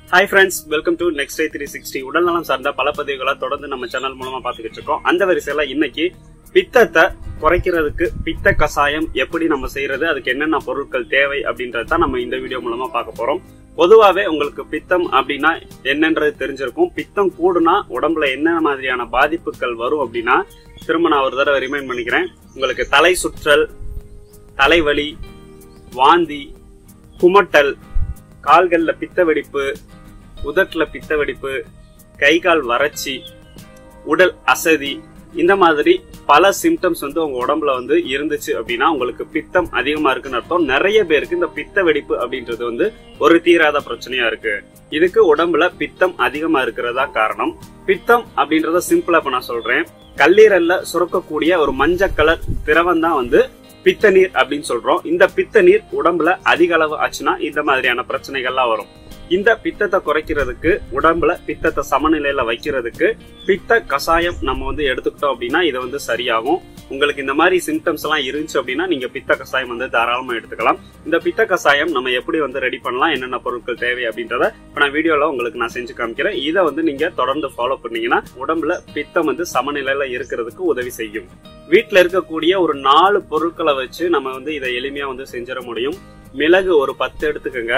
hi friends welcome to next day three sixty உடல்நலம் சார்ந்த பல பதிவுகளை தொடர்ந்து நம்ம சேனல் மூலமா பார்த்துக்கிட்டு இருக்கோம் அந்த வரிசையில இன்னைக்கு பித்தத்தை குறைக்கிறதுக்கு பித்த கசாயம் எப்படி நம்ம செய்யறது அதுக்கு என்னென்ன பொருட்கள் தேவை அப்படின்றத தான் நம்ம இந்த வீடியோ மூலமா பார்க்க போறோம் பொதுவாவே உங்களுக்கு பித்தம் அப்படின்னா என்னன்றது தெரிஞ்சிருக்கும் பித்தம் கூடுனா உடம்புல என்ன மாதிரியான பாதிப்புகள் வரும் அப்படின்னா திரும்ப நான் ஒரு தடவை ரிமைண்ட் பண்ணிக்கிறேன் உங்களுக்கு தலை சுற்றல் தலைவலி வாந்தி குமட்டல் கால்கள்ல பித்த வெடிப்பு உதட்டுல பித்த வெடிப்பு கை கால் வறட்சி உடல் அசதி இந்த மாதிரி பல சிம்டம்ஸ் வந்து உங்க உடம்புல வந்து இருந்துச்சு அப்படின்னா உங்களுக்கு பித்தம் அதிகமா இருக்குன்னு அர்த்தம் நிறைய பேருக்கு இந்த பித்த வெடிப்பு அப்படின்றது வந்து ஒரு தீராத பிரச்சனையா இருக்கு இதுக்கு உடம்புல பித்தம் அதிகமா இருக்கிறதா காரணம் பித்தம் அப்படின்றத சிம்பிளா இப்ப நான் சொல்றேன் கல்லீரல்ல சுரக்கக்கூடிய ஒரு மஞ்சள் கலர் திரவம் தான் வந்து பித்த நீர் அப்படின்னு சொல்றோம் இந்த பித்த நீர் உடம்புல அதிக அளவு ஆச்சுன்னா இந்த மாதிரியான பிரச்சனைகள்லாம் வரும் இந்த பித்தத்தை குறைக்கிறதுக்கு உடம்புல பித்தத்தை சமநிலையில வைக்கிறதுக்கு பித்த கசாயம் நம்ம வந்து எடுத்துக்கிட்டோம் அப்படின்னா இது வந்து சரியாகும் உங்களுக்கு இந்த மாதிரி சிம்டம்ஸ் எல்லாம் இருந்துச்சு அப்படின்னா நீங்க பித்த கசாயம் வந்து தாராளமா எடுத்துக்கலாம் இந்த பித்த கசாயம் நம்ம எப்படி வந்து ரெடி பண்ணலாம் என்னென்ன பொருட்கள் தேவை அப்படின்றத இப்ப நான் வீடியோல உங்களுக்கு நான் செஞ்சு காமிக்கிறேன் இதை வந்து நீங்க தொடர்ந்து ஃபாலோ பண்ணீங்கன்னா உடம்புல பித்தம் வந்து சமநிலையில இருக்கிறதுக்கு உதவி செய்யும் வீட்டுல இருக்கக்கூடிய ஒரு நாலு பொருட்களை வச்சு நம்ம வந்து இதை எளிமையா வந்து செஞ்சிட முடியும் மிளகு ஒரு பத்து எடுத்துக்கோங்க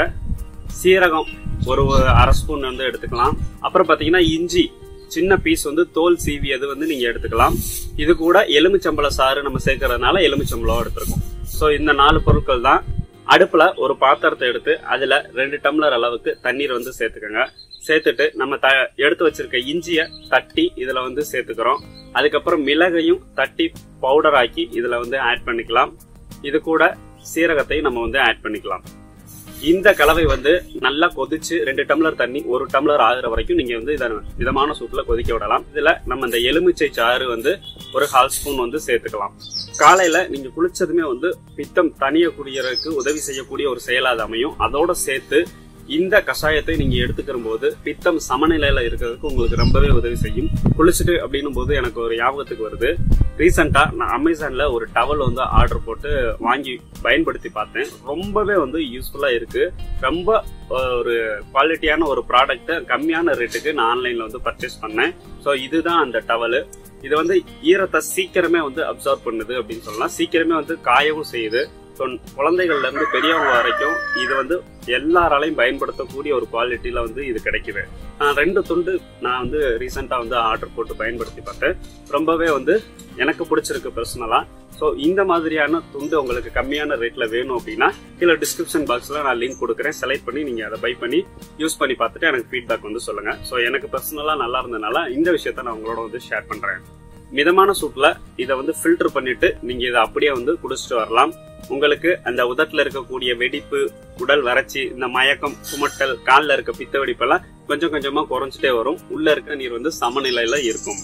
சீரகம் ஒரு அரை ஸ்பூன் வந்து எடுத்துக்கலாம் அப்புறம் பாத்தீங்கன்னா இஞ்சி சின்ன பீஸ் வந்து தோல் சீவியது வந்து நீங்க எடுத்துக்கலாம் இது கூட எலுமிச்சம்பழ சாறு நம்ம சேர்க்கறதுனால எலுமிச்சம்பழம் எடுத்திருக்கோம் ஸோ இந்த நாலு பொருட்கள் தான் அடுப்புல ஒரு பாத்திரத்தை எடுத்து அதுல ரெண்டு டம்ளர் அளவுக்கு தண்ணீர் வந்து சேர்த்துக்கோங்க சேர்த்துட்டு நம்ம த எடுத்து வச்சிருக்க இஞ்சிய தட்டி இதுல வந்து சேர்த்துக்கிறோம் அதுக்கப்புறம் மிளகையும் தட்டி பவுடர் ஆக்கி இதுல வந்து ஆட் பண்ணிக்கலாம் இது கூட சீரகத்தையும் நம்ம வந்து ஆட் பண்ணிக்கலாம் இந்த கலவை வந்து நல்லா கொதிச்சு ரெண்டு டம்ளர் தண்ணி ஒரு டம்ளர் ஆகுற வரைக்கும் நீங்க வந்து இதை மிதமான சூட்டுல கொதிக்க விடலாம் இதுல நம்ம இந்த எலுமிச்சை சாறு வந்து ஒரு ஹால் ஸ்பூன் வந்து சேர்த்துக்கலாம் காலையில நீங்க குளிச்சதுமே வந்து பித்தம் தனிய குடியறதுக்கு உதவி செய்யக்கூடிய ஒரு செயலா அது அமையும் அதோட சேர்த்து இந்த கஷாயத்தை நீங்க எடுத்துக்கிற போது பித்தம் சமநிலையில இருக்கிறதுக்கு உங்களுக்கு ரொம்பவே உதவி செய்யும் குளிச்சுட்டு அப்படின்னும் போது எனக்கு ஒரு ஞாபகத்துக்கு வருது ரீசெண்டா நான் அமேசான்ல ஒரு டவல் வந்து ஆர்டர் போட்டு வாங்கி பயன்படுத்தி பார்த்தேன் ரொம்பவே வந்து யூஸ்ஃபுல்லா இருக்கு ரொம்ப ஒரு குவாலிட்டியான ஒரு ப்ராடக்ட் கம்மியான ரேட்டுக்கு நான் ஆன்லைன்ல வந்து பர்ச்சேஸ் பண்ணேன் ஸோ இதுதான் அந்த டவலு இது வந்து ஈரத்தை சீக்கிரமே வந்து அப்சர்வ் பண்ணுது அப்படின்னு சொல்லலாம் சீக்கிரமே வந்து காயவும் செய்யுது ஸோ குழந்தைகள்ல இருந்து பெரியவங்க வரைக்கும் இது வந்து எல்லாராலையும் பயன்படுத்தக்கூடிய ஒரு குவாலிட்டியில வந்து இது கிடைக்குது நான் ரெண்டு துண்டு நான் வந்து ரீசெண்டா வந்து ஆர்டர் போட்டு பயன்படுத்தி பார்த்தேன் ரொம்பவே வந்து எனக்கு பிடிச்சிருக்கு பர்சனலா ஸோ இந்த மாதிரியான துண்டு உங்களுக்கு கம்மியான ரேட்ல வேணும் அப்படின்னா கீழே டிஸ்கிரிப்ஷன் பாக்ஸ்ல நான் லிங்க் கொடுக்குறேன் செலக்ட் பண்ணி நீங்க அதை பை பண்ணி யூஸ் பண்ணி பார்த்துட்டு எனக்கு ஃபீட்பேக் வந்து சொல்லுங்க ஸோ எனக்கு பர்சனலா நல்லா இருந்ததுனால இந்த விஷயத்த நான் உங்களோட வந்து ஷேர் பண்றேன் மிதமான சூட்ல இதை வந்து ஃபில்டர் பண்ணிட்டு நீங்க இதை அப்படியே வந்து குடிச்சிட்டு வரலாம் உங்களுக்கு அந்த உதட்டுல இருக்கக்கூடிய வெடிப்பு உடல் வறட்சி இந்த மயக்கம் குமட்டல் காலில் இருக்க பித்த வெடிப்பெல்லாம் கொஞ்சம் கொஞ்சமா குறைஞ்சிட்டே வரும் உள்ள இருக்க நீர் வந்து சமநிலையில இருக்கும்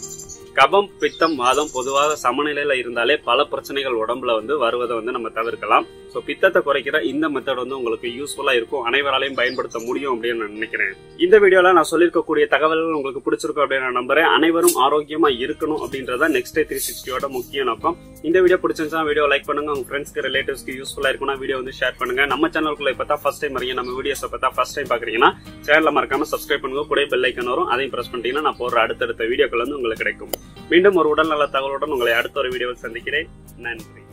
கபம் பித்தம் வாதம் பொதுவாக சமநிலையில இருந்தாலே பல பிரச்சனைகள் உடம்புல வந்து வருவதை வந்து நம்ம தவிர்க்கலாம் ஸோ பித்தத்தை குறைக்கிற இந்த மெத்தட் வந்து உங்களுக்கு யூஸ்ஃபுல்லா இருக்கும் அனைவராலையும் பயன்படுத்த முடியும் அப்படின்னு நான் நினைக்கிறேன் இந்த வீடியோல நான் சொல்லியிருக்கக்கூடிய தகவல்கள் உங்களுக்கு பிடிச்சிருக்கும் அப்படின்னு நான் நம்புறேன் அனைவரும் ஆரோக்கியமா இருக்கணும் அப்படின்றத நெக்ஸ்ட் டே த்ரீ சிக்ஸ்டியோட முக்கிய நோக்கம் இந்த வீடியோ பிடிச்சிருந்தா வீடியோ லைக் பண்ணுங்க உங்க ஃப்ரெண்ட்ஸ்க்கு ரிலேட்டிவ்ஸ்க்கு யூஸ்ஃபுல்லா இருக்கும்னா வீடியோ வந்து ஷேர் பண்ணுங்க நம்ம சேனலுக்குள்ள இப்போ தான் ஃபர்ஸ்ட் டைம் வரீங்க நம்ம வீடியோஸ் பார்த்தா ஃபர்ஸ்ட் டைம் பாக்குறீங்கன்னா சேனல்ல மறக்காம சப்ஸ்கிரைப் பண்ணுங்க கூட பெல் ஐக்கன் வரும் அதையும் பிரஸ் பண்ணிட்டீங்கன்னா நான் போடுற அடுத்தடுத்த வீடியோக்கள் வந்து உங்களுக்கு கிடைக்கும் மீண்டும் ஒரு உடல்நல தகவலுடன் உங்களை அடுத்த ஒரு வீடியோவில் சந்திக்கிறேன் நன்றி